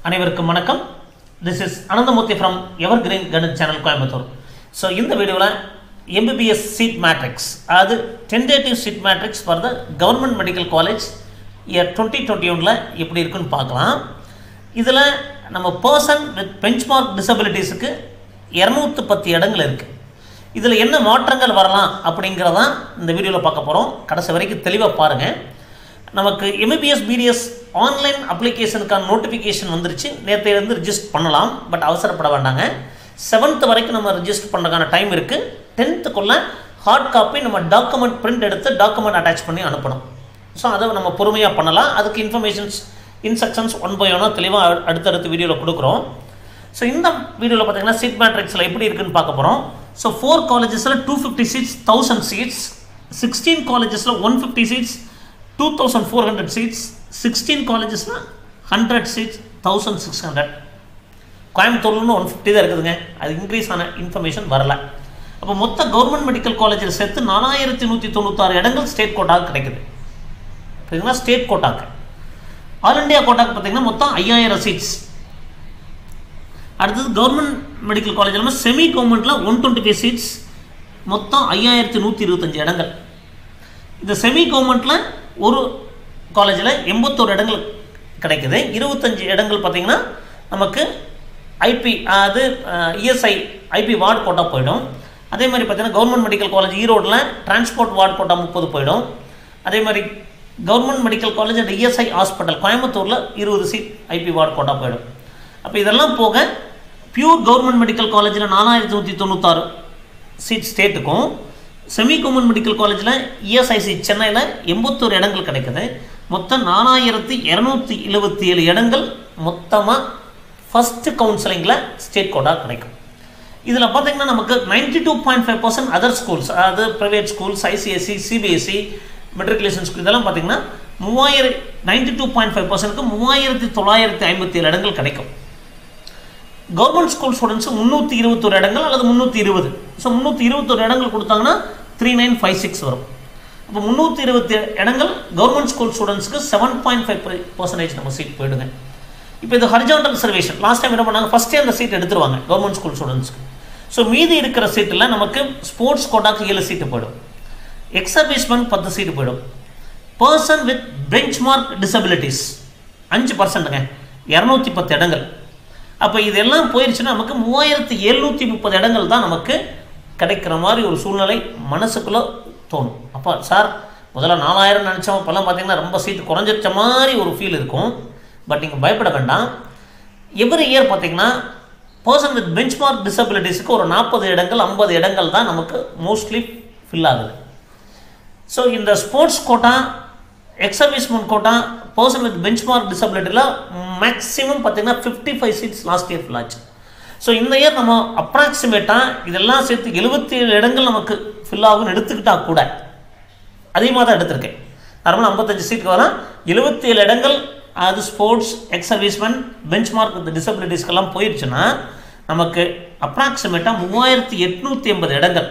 அனைவருக்கும் வணக்கம் this is Ananthamurthy from evergreen Ganith channel Coimbatore so இந்த வீடியோவில் எம்பிபிஎஸ் சீட் மேட்ரிக்ஸ் அதாவது tentative seat matrix for the government medical college year twenty twenty ஒனில் எப்படி இருக்குன்னு பார்க்கலாம் இதில் நம்ம பர்சன் வித் பெஞ்ச்மார்க் டிசபிலிட்டிஸுக்கு இரநூத்து பத்து இடங்கள் இருக்குது இதில் என்ன மாற்றங்கள் வரலாம் அப்படிங்கிறதான் இந்த வீடியோவில் பார்க்க போகிறோம் கடைசி வரைக்கும் தெளிவாக பாருங்கள் நமக்கு எம்பிபிஎஸ் பிடிஎஸ் ஆன்லைன் அப்ளிகேஷனுக்கான நோட்டிஃபிகேஷன் வந்துருச்சு நேற்று இருந்து ரிஜிஸ்டர் பண்ணலாம் பட் அவசரப்பட வேண்டாங்க செவன்த் வரைக்கும் நம்ம ரிஜிஸ்டர் பண்ணுறதுக்கான டைம் இருக்குது டென்த்துக்குள்ளே ஹார்ட் காப்பி நம்ம டாக்குமெண்ட் பிரிண்ட் எடுத்து டாக்குமெண்ட் அட்டாச் பண்ணி அனுப்பணும் ஸோ அதை நம்ம பொறுமையாக பண்ணலாம் அதுக்கு இன்ஃபர்மேஷன்ஸ் இன்ஸ்ட்ரக்ஷன்ஸ் ஒன் பை ஒன்னாக தெளிவாக அடுத்தடுத்த வீடியோவில் கொடுக்குறோம் ஸோ இந்த வீடியோவில் பார்த்தீங்கன்னா சீட் மேட்ரிக்ஸில் எப்படி இருக்குன்னு பார்க்க போகிறோம் ஸோ ஃபோர் காலேஜஸில் two fifty seats thousand seats sixteen காலேஜஸில் one fifty seats two thousand four hundred seats sixteen காலேஜஸ்னால் hundred seats thousand six hundred கோயம்புத்தூர்லன்னு ஒன் ஃபிஃப்டி தான் இருக்குதுங்க அது இன்க்ரீஸ் ஆன இன்ஃபர்மேஷன் வரல அப்போ மொத்த கவர்மெண்ட் மெடிக்கல் காலேஜில் சேர்த்து நாலாயிரத்தி நூற்றி தொண்ணூத்தாறு இடங்கள் ஸ்டேட் கோட்டாக்கு கிடைக்குது சரிங்களா ஸ்டேட் கோட்டாக்கு ஆல் இண்டியா கோட்டாக்கு பார்த்தீங்கன்னா மொத்தம் ஐயாயிரம் சீட்ஸ் அடுத்தது கவர்மெண்ட் மெடிக்கல் காலேஜில் செமி கவர்மெண்ட்டில் ஒன் டுவெண்ட்டி ஃபைவ் சீட்ஸ் மொத்தம் ஐயாயிரத்தி நூற்றி இருபத்தஞ்சி இடங்கள் இந்த செமி கவர்மெண்ட்டில் ஒரு காலேஜில் எண்பத்தோரு இடங்கள் கிடைக்குது இருபத்தஞ்சி இடங்கள் பார்த்திங்கன்னா நமக்கு ஐபி அது இஎஸ்ஐ ஐபி வார்டு கோட்டா போயிடும் அதே மாதிரி பார்த்திங்கன்னா கவர்மெண்ட் மெடிக்கல் காலேஜ் ஈரோடில் டிரான்ஸ்போர்ட் வார்டு கோட்டா முப்பது போயிடும் அதே மாதிரி government medical college and ESI hospital கோயம்புத்தூரில் இருபது சீட் ஐபி வார்டு கோட்டா போயிடும் அப்போ இதெல்லாம் போக பியூர் கவர்மெண்ட் மெடிக்கல் காலேஜில் நாலாயிரத்தி நூற்றி தொண்ணூத்தாறு சீட் ஸ்டேட்டுக்கும் செமி கவர்மெண்ட் மெடிக்கல் காலேஜில் இஎஸ்ஐசி சென்னையில் எண்பத்தோரு இடங்கள் கிடைக்குது மொத்தம் நாலாயிரத்தி இரநூத்தி எழுபத்தி ஏழு இடங்கள் மொத்தமாக ஃபஸ்ட்டு கவுன்சிலிங்கில் ஸ்டேட் கோட்டாக கிடைக்கும் இதில் பார்த்தீங்கன்னா நமக்கு ninety two point five percent other schools அதாவது private schools ICSE CBSE matriculation school இதெல்லாம் பார்த்தீங்கன்னா மூவாயிரம் நைன்டி டூ பாயிண்ட் ஃபைவ் பர்சன்ட்டுக்கு மூவாயிரத்தி தொள்ளாயிரத்தி ஐம்பத்தி ஏழு இடங்கள் கிடைக்கும் கவர்மெண்ட் ஸ்கூல் ஸ்டூடெண்ட்ஸ் முந்நூற்றி இருபத்தொரு இடங்கள் அல்லது முந்நூற்றி இருபது ஸோ முந்நூற்றி இருபத்தொரு இடங்கள் கொடுத்தாங்கன்னா த்ரீ நைன் ஃபைவ் சிக்ஸ் வரும் இப்போ முந்நூற்றி இருபத்தி இடங்கள் கவர்மெண்ட் ஸ்கூல் ஸ்டூடெண்ட்ஸ்க்கு செவன் பாயிண்ட் ஃபைவ் பர்சன்டேஜ் நம்ம சீட் போயிடுங்க இப்போ இது ஹரிஜாண்டல் ரிசர்வேஷன் லாஸ்ட் டைம் என்ன பண்ணாங்க ஃபஸ்ட்டே அந்த சீட் எடுத்துருவாங்க கவர்மெண்ட் ஸ்கூல் ஸ்டூடெண்ட்ஸ்க்கு ஸோ மீதி இருக்கிற சீட்டில் நமக்கு ஸ்போர்ட்ஸ் கோட்டாக்கு ஏழு சீட்டு போயிடும் எக்ஸ் சர்வீஸ்மேன் பத்து சீட்டு போயிடும் person with benchmark disabilities அஞ்சு பர்சன்ட்டுங்க இரநூத்தி பத்து இடங்கள் அப்போ இதெல்லாம் போயிடுச்சுன்னா நமக்கு மூவாயிரத்தி எழுநூற்றி முப்பது இடங்கள் தான் நமக்கு கிடைக்கிற மாதிரி ஒரு சூழ்நிலை மனசுக்குள்ளே தோணும் அப்போ சார் முதல்ல நாலாயிரம் நினச்சோம் இப்போல்லாம் பார்த்தீங்கன்னா ரொம்ப சீட்டு குறைஞ்சிச்ச மாதிரி ஒரு ஃபீல் இருக்கும் பட் நீங்கள் பயப்பட வேண்டாம் எவ்ரி இயர் பார்த்தீங்கன்னா பர்சன் வித் பெஞ்ச் மார்க் டிசபிலிட்டிஸுக்கு ஒரு நாற்பது இடங்கள் ஐம்பது இடங்கள் தான் நமக்கு மோஸ்ட்லி ஃபில் ஆகுது ஸோ இந்த sports quota ex servicemen quota person with benchmark டிசபிலிட்டியில் மேக்ஸிமம் பார்த்தீங்கன்னா fifty five seats last year fill ஆச்சு ஸோ இந்த இயர் நம்ம அப்ராக்சிமேட்டாக இதெல்லாம் சேர்த்து எழுபத்தி ஏழு இடங்கள் நமக்கு ஃபில் ஆகும்னு எடுத்துக்கிட்டால் கூட அதிகமாக தான் எடுத்திருக்கேன் நார்மலாக ஐம்பத்தஞ்சு சீட்டுக்கு வர எழுபத்தி ஏழு இடங்கள் அது sports ex serviceman benchmark இந்த டிசபிலிட்டிஸ்க்கெல்லாம் போயிடுச்சுன்னா நமக்கு அப்ராக்சிமேட்டாக மூவாயிரத்தி எட்நூற்றி எண்பது இடங்கள்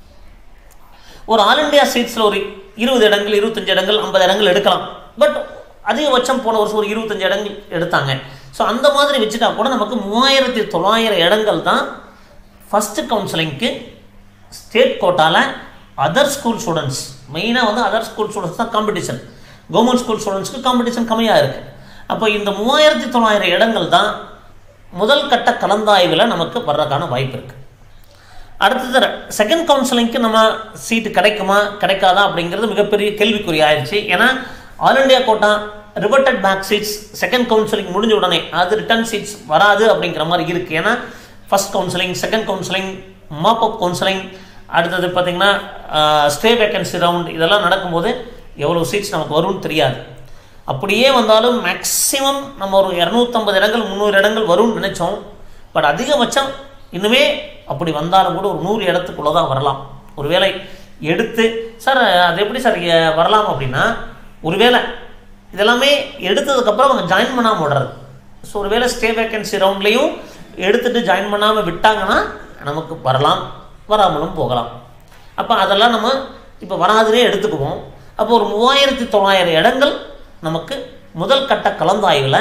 ஒரு ஆல் இண்டியா சீட்ஸில் ஒரு இருபது இடங்கள் இருபத்தஞ்சு இடங்கள் ஐம்பது இடங்கள் எடுக்கலாம் பட் அதிகபட்சம் போன வருஷம் ஒரு இருபத்தஞ்சு இடங்கள் எடுத்தாங்க ஸோ அந்த மாதிரி வச்சுட்டா கூட நமக்கு மூவாயிரத்தி தொள்ளாயிரம் இடங்கள் தான் ஃபஸ்ட்டு கவுன்சிலிங்க்கு ஸ்டேட் கோட்டாவில் அதர் ஸ்கூல் ஸ்டூடெண்ட்ஸ் மெயினாக வந்து அதர் ஸ்கூல் ஸ்டூடெண்ட்ஸ் தான் காம்படிஷன் கவர்மெண்ட் ஸ்கூல் ஸ்டூடெண்ட்ஸ்க்கு காம்படிஷன் கம்மியாக இருக்குது அப்போ இந்த மூவாயிரத்தி தொள்ளாயிரம் இடங்கள் தான் முதல் கட்ட கலந்தாய்வில் நமக்கு வர்றதுக்கான வாய்ப்பு இருக்குது அடுத்தது செகண்ட் கவுன்சிலிங்க்கு நம்ம சீட்டு கிடைக்குமா கிடைக்காதா அப்படிங்கிறது மிகப்பெரிய கேள்விக்குறி ஆயிடுச்சு ஏன்னா all India quota reverted back seats second counselling முடிஞ்ச உடனே அது ரிட்டர்ன் சீட்ஸ் வராது அப்படிங்கிற மாதிரி இருக்குது ஏன்னா first counselling second counselling mop up counselling அடுத்தது பார்த்திங்கன்னா ஸ்டே வேக்கன்சி ரவுண்ட் இதெல்லாம் நடக்கும்போது எவ்வளோ சீட்ஸ் நமக்கு வரும்னு தெரியாது அப்படியே வந்தாலும் மேக்ஸிமம் நம்ம ஒரு இரநூத்தம்பது இடங்கள் முந்நூறு இடங்கள் வரும்னு நினச்சோம் பட் அதிகபட்சம் இன்னுமே அப்படி வந்தாலும் கூட ஒரு நூறு இடத்துக்குள்ளே தான் வரலாம் ஒருவேளை எடுத்து சார் அது எப்படி சார் வரலாம் அப்படின்னா ஒருவேளை இதெல்லாமே எடுத்ததுக்கப்புறம் அவங்க ஜாயின் பண்ணாமல் விடுறது ஸோ ஒருவேளை ஸ்டே வேக்கன்சி ரவுண்ட்லேயும் எடுத்துகிட்டு ஜாயின் பண்ணாமல் விட்டாங்கன்னா நமக்கு வரலாம் வராமலும் போகலாம் அப்போ அதெல்லாம் நம்ம இப்போ வராதுனே எடுத்துக்குவோம் அப்போ ஒரு மூவாயிரத்தி தொள்ளாயிரம் இடங்கள் நமக்கு முதல் கட்ட கலந்தாய்வில்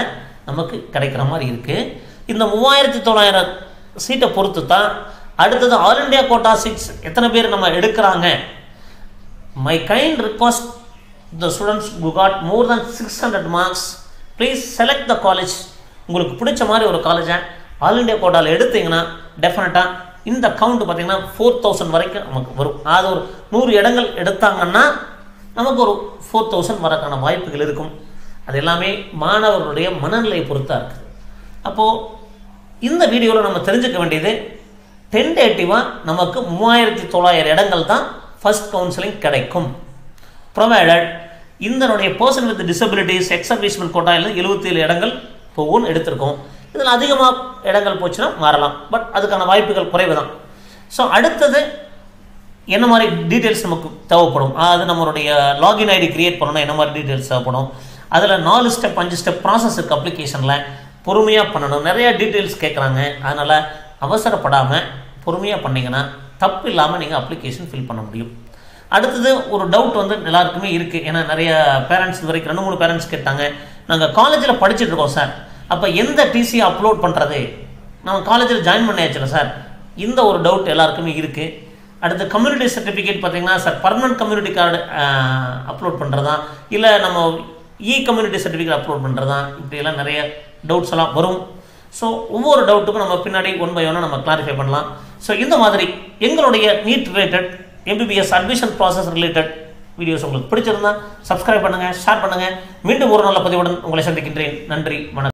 நமக்கு கிடைக்கிற மாதிரி இருக்குது இந்த மூவாயிரத்தி தொள்ளாயிரம் சீட்டை பொறுத்து தான் அடுத்தது ஆல் இண்டியா கோட்டா சீட்ஸ் எத்தனை பேர் நம்ம எடுக்கிறாங்க my kind request the students who got more than six hundred marks please select the college உங்களுக்கு பிடிச்ச மாதிரி ஒரு காலேஜை ஆல் இண்டியா கோட்டாவில் எடுத்தீங்கன்னா டெஃபினட்டாக இந்த கவுண்ட் பார்த்தீங்கன்னா ஃபோர் தௌசண்ட் வரைக்கும் நமக்கு வரும் அது ஒரு நூறு இடங்கள் எடுத்தாங்கன்னா நமக்கு ஒரு ஃபோர் தௌசண்ட் வரக்கான வாய்ப்புகள் இருக்கும் அது எல்லாமே மாணவர்களுடைய மனநிலையை பொறுத்தா இருக்குது அப்போது இந்த வீடியோவில் நம்ம தெரிஞ்சுக்க வேண்டியது டென்டேட்டிவாக நமக்கு மூவாயிரத்தி தொள்ளாயிரம் இடங்கள் தான் ஃபர்ஸ்ட் கவுன்சிலிங் கிடைக்கும் ப்ரொவைடட் இதனுடைய person with disabilities ex servicemen கோட்டாயில் எழுபத்தேழு இடங்கள் போகும் எடுத்திருக்கோம் இதில் அதிகமாக இடங்கள் போச்சுன்னா மாறலாம் பட் அதுக்கான வாய்ப்புகள் குறைவு தான் ஸோ அடுத்தது என்ன மாதிரி டீட்டெயில்ஸ் நமக்கு தேவைப்படும் அது நம்மளுடைய லாகின் ஐடி கிரியேட் பண்ணணும் என்ன மாதிரி டீட்டெயில்ஸ் தேவைப்படும் அதில் நாலு ஸ்டெப் அஞ்சு ஸ்டெப் ப்ராசஸ் இருக்குது அப்ளிகேஷனில் பொறுமையாக பண்ணணும் நிறைய டீட்டெயில்ஸ் கேட்குறாங்க அதனால் அவசரப்படாமல் பொறுமையாக பண்ணிங்கன்னா தப்பு இல்லாமல் நீங்கள் அப்ளிகேஷன் ஃபில் பண்ண முடியும் அடுத்தது ஒரு டவுட் வந்து எல்லாருக்குமே இருக்குது ஏன்னா நிறைய பேரண்ட்ஸ் இது வரைக்கும் ரெண்டு மூணு பேரண்ட்ஸ் கேட்டாங்க நாங்கள் காலேஜில் படிச்சுட்டு இருக்கோம் சார் அப்போ எந்த டிசி அப்லோட் பண்ணுறது நம்ம காலேஜில் ஜாயின் பண்ணியாச்சுல சார் இந்த ஒரு டவுட் எல்லாருக்குமே இருக்குது அடுத்து கம்யூனிட்டி சர்டிஃபிகேட் பார்த்தீங்கன்னா sir permanent community card upload பண்ணுறதா இல்லை நம்ம இ கம்யூனிட்டி சர்டிஃபிகேட் அப்லோட் பண்ணுறதா இப்படியெல்லாம் நிறைய டவுட்ஸ் எல்லாம் வரும் ஸோ ஒவ்வொரு டவுட்டுக்கும் நம்ம பின்னாடி ஒன் பை ஒன்னாக நம்ம கிளாரிஃபை பண்ணலாம் ஸோ இந்த மாதிரி எங்களுடைய NEET related MBBS admission process related videos உங்களுக்கு பிடிச்சிருந்தா சப்ஸ்கிரைப் பண்ணுங்கள் ஷேர் பண்ணுங்கள் மீண்டும் ஒரு நல்ல பதிவுடன் உங்களை சந்திக்கின்றேன் நன்றி வணக்கம்